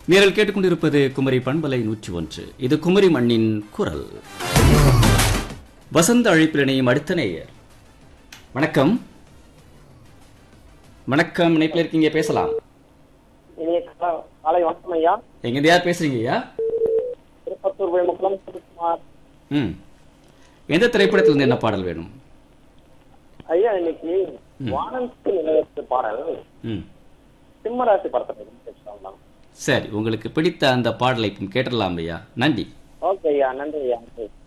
நீங்கள் கேட்டுக்கொண்டிருப்பது குமரி பண்பலை நூற்றி ஒன்று இது குமரி மண்ணின் குரல் வசந்த அழைப்பில் இணையும் அடுத்த நேயர் வணக்கம் வணக்கம் இணைப்பில் இருக்கீங்க பேசலாம் இனிய கா- காலை வணக்கம் ஐயா எங்க யார் பேசுறீங்க ஐயா திருப்பத்தூர் விழுமக்குளம் சுகுமார் ம் எந்த திரைப்படத்துல இருந்து என்ன பாடல் வேணும் ஐயா இன்னைக்கு வானத்துக்கு நிலையத்து பாடல் ம் சிம்மராசி படத்தை பேசலாம் சரி உங்களுக்கு பிடித்த அந்த பாடலை கேட்டுடலாம் ஐயா நன்றி ஓகே ஐயா நன்றி ஐயா நன்றி